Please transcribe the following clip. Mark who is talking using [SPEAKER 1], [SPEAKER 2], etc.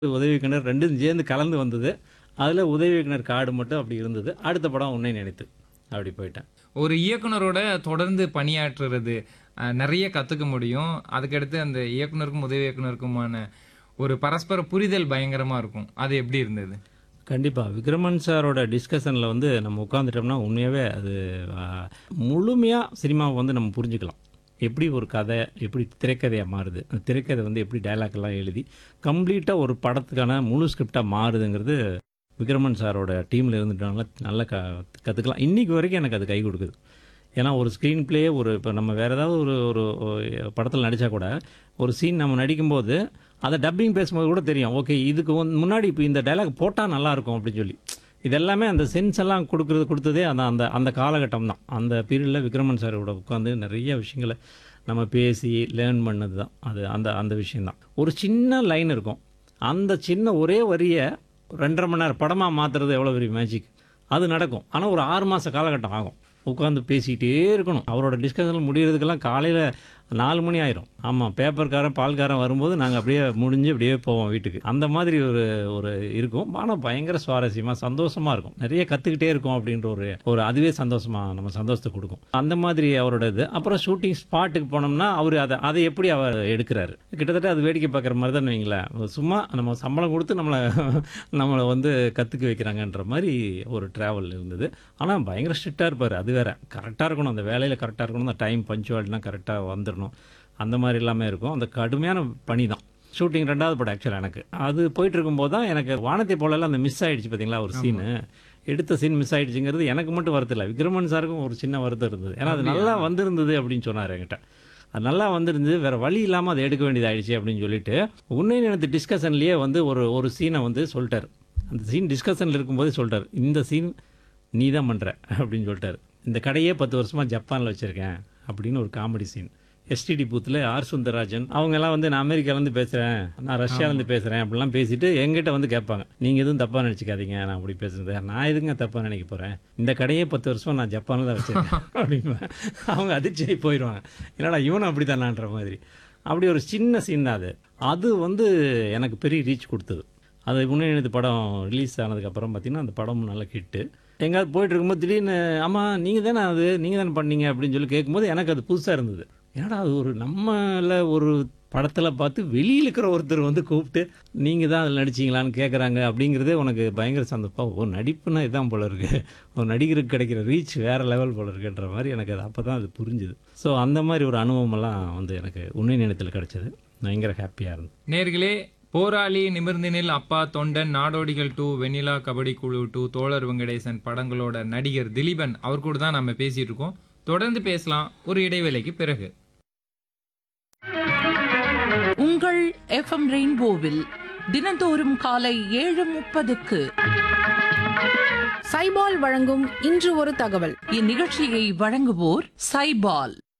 [SPEAKER 1] உதவி இயக்குனர் ரெண்டும் சேர்ந்து கலந்து வந்தது அதில் உதவி இயக்குனர் கார்டு மட்டும் அப்படி இருந்தது அடுத்த படம் உன்னை நினைத்து அப்படி போயிட்டேன்
[SPEAKER 2] ஒரு இயக்குனரோட தொடர்ந்து பணியாற்றுறது அஹ், நிறைய கத்துக்க முடியும் அதுக்கடுத்து அந்த இயக்குனருக்கும் உதவி இயக்குனருக்குமான ஒரு பரஸ்பர புரிதல் பயங்கரமா இருக்கும் அது எப்படி இருந்தது
[SPEAKER 1] கண்டிப்பாக விக்ரமன் சாரோட டிஸ்கஷனில் வந்து நம்ம உட்காந்துட்டோம்னா உண்மையாகவே அது முழுமையாக சினிமாவை வந்து நம்ம புரிஞ்சுக்கலாம் எப்படி ஒரு கதை எப்படி திரைக்கதையாக மாறுது அந்த திரைக்கதை வந்து எப்படி dialogue எல்லாம் எழுதி கம்ப்ளீட்டாக ஒரு படத்துக்கான முழு ஸ்கிரிப்டாக மாறுதுங்கிறது விக்ரமன் சாரோட டீமில் இருந்துட்டனால நல்லா க கற்றுக்கலாம் இன்றைக்கி வரைக்கும் எனக்கு அது கை கொடுக்குது ஏன்னா ஒரு ஸ்க்ரீன் ப்ளே ஒரு இப்போ நம்ம வேறு ஏதாவது ஒரு ஒரு படத்தில் நடித்தா கூட ஒரு சீன் நம்ம நடிக்கும்போது அதை டப்பிங் பேசும்போது கூட தெரியும் ஓகே இதுக்கு வந்து முன்னாடி இப்போ இந்த டைலாக் போட்டால் நல்லாயிருக்கும் அப்படின்னு சொல்லி இது எல்லாமே அந்த சென்ஸ் எல்லாம் கொடுக்குறது கொடுத்ததே அந்த அந்த அந்த காலகட்டம் தான் அந்த பீரியடில் விக்ரமன் சாரோட உட்காந்து நிறைய விஷயங்களை நம்ம பேசி லேர்ன் பண்ணது தான் அது அந்த அந்த விஷயந்தான் ஒரு சின்ன லைன் இருக்கும் அந்த சின்ன ஒரே வரியை ரெண்டரை மணி நேரம் படமாக மாற்றுறது எவ்வளோ பெரிய மேஜிக் அது நடக்கும் ஆனால் ஒரு ஆறு மாத காலகட்டம் ஆகும் உட்காந்து பேசிக்கிட்டே இருக்கணும் அவரோட டிஸ்கஷன் முடியறதுக்கெல்லாம் காலையில் நாலு மணி ஆயிரும் ஆமாம் பேப்பர்காரன் பால்காரன் வரும்போது நாங்கள் அப்படியே முடிஞ்சு அப்படியே போவோம் வீட்டுக்கு அந்த மாதிரி ஒரு ஒரு இருக்கும் ஆனால் பயங்கர சுவாரஸ்யமாக சந்தோஷமாக இருக்கும் நிறைய கற்றுக்கிட்டே இருக்கும் அப்படின்ற ஒரு ஒரு அதுவே சந்தோஷமாக நம்ம சந்தோஷத்தை கொடுக்கும் அந்த மாதிரி அவரோட இது அப்புறம் ஷூட்டிங் ஸ்பாட்டுக்கு போனோம்னா அவர் அதை அதை எப்படி அவர் எடுக்கிறாரு கிட்டத்தட்ட அது வேடிக்கை பார்க்குற மாதிரி தான் வைங்களேன் சும்மா நம்ம சம்பளம் கொடுத்து நம்மளை நம்மளை வந்து கற்றுக்க வைக்கிறாங்கன்ற மாதிரி ஒரு ட்ராவல் இருந்தது ஆனால் பயங்கர ஸ்ட்ரிக்டாக இருப்பார் அது வேற கரெக்டாக இருக்கணும் அந்த வேலையில் கரெக்டாக இருக்கணும் அந்த டைம் பஞ்சுவாலிட்டிலாம் கரெக்டாக வந்துடணும் அந்த மாதிரி எல்லாமே இருக்கும் அந்த கடுமையான பணி தான் ஷூட்டிங் ரெண்டாவது படம் ஆக்சுவலாக எனக்கு அது போயிட்டு இருக்கும்போது தான் எனக்கு வானத்தை போலலாம் அந்த மிஸ் ஆயிடுச்சு பார்த்தீங்களா ஒரு சீனு எடுத்த சீன் மிஸ் ஆயிடுச்சுங்கிறது எனக்கு மட்டும் வருத்தம் இல்லை விக்ரமன் சாருக்கும் ஒரு சின்ன வருத்தம் இருந்தது ஏன்னா அது நல்லா வந்திருந்தது அப்படின்னு சொன்னார் என்கிட்ட அது நல்லா வந்திருந்தது வேற வழி இல்லாமல் அதை எடுக்க வேண்டியதாயிடுச்சு அப்படின்னு சொல்லிட்டு உன்னை நினைத்து டிஸ்கஷன்லேயே வந்து ஒரு ஒரு சீனை வந்து சொல்லிட்டார் அந்த சீன் டிஸ்கஷனில் இருக்கும்போதே சொல்லிட்டார் இந்த சீன் நீ தான் பண்ணுற அப்படின்னு சொல்லிட்டாரு இந்த கடையே பத்து வருஷமாக ஜப்பானில் வச்சுருக்கேன் அப்படின்னு ஒரு காமெடி சீன் எஸ்டிடி பூத்தில் ஆர் சுந்தரராஜன் அவங்க எல்லாம் வந்து நான் அமெரிக்காலேருந்து பேசுகிறேன் நான் ரஷ்யாலேருந்து பேசுகிறேன் அப்படிலாம் பேசிட்டு எங்கிட்ட வந்து கேட்பாங்க நீங்கள் எதுவும் தப்பாக நினச்சிக்காதீங்க நான் அப்படி பேசுறது நான் எதுங்க தப்பாக நினைக்க போகிறேன் இந்த கடையே பத்து வருஷம் நான் ஜப்பானில் தான் வச்சுருக்கேன் அப்படின்னு அவங்க அதிர்ச்சி போயிடுவாங்க என்னடா இவனும் அப்படி தானான்ற மாதிரி அப்படி ஒரு சின்ன சீன் தான் அது அது வந்து எனக்கு பெரிய ரீச் கொடுத்தது அது முன்னணி படம் ரிலீஸ் ஆனதுக்கப்புறம் பார்த்தீங்கன்னா அந்த படம் நல்ல ஹிட்டு எங்கேயாவது போயிட்டு இருக்கும்போது திடீர்னு ஆமா நீங்கள் தானே அது நீங்கள் தானே பண்ணீங்க அப்படின்னு சொல்லி கேட்கும்போது எனக்கு அது புதுசாக இருந்தது ஏன்னா அது ஒரு நம்மள ஒரு படத்தில் பார்த்து வெளியில் இருக்கிற ஒருத்தர் வந்து கூப்பிட்டு நீங்கள் தான் அதில் நடிச்சீங்களான்னு கேட்குறாங்க அப்படிங்கிறதே உனக்கு பயங்கர சந்தோஷம் ஒரு நடிப்புனா இதான் போல இருக்கு ஒரு நடிகருக்கு கிடைக்கிற ரீச் வேறு லெவல் போல இருக்குன்ற மாதிரி எனக்கு அது அப்போ தான் அது புரிஞ்சுது ஸோ அந்த மாதிரி ஒரு அனுபவமெல்லாம் வந்து எனக்கு உண்மை நினைத்தில் கிடைச்சது பயங்கர ஹாப்பியாக இருந்தது
[SPEAKER 2] நேர்களே போராளி நிமிர்ந்தினில் அப்பா தொண்டன் நாடோடிகள் டூ வெண்ணிலா கபடி குழு டூ தோழர் வெங்கடேசன் படங்களோட நடிகர் திலீபன் அவர் கூட தான் நம்ம பேசிட்டு இருக்கோம் தொடர்ந்து பேசலாம் ஒரு இடைவேளைக்கு பிறகு
[SPEAKER 3] உங்கள் எஃப்எம் ரெயின்போவில் தினந்தோறும் காலை ஏழு முப்பதுக்கு
[SPEAKER 4] சைபால் வழங்கும் இன்று ஒரு தகவல்
[SPEAKER 3] இந்நிகழ்ச்சியை வழங்குவோர் சைபால்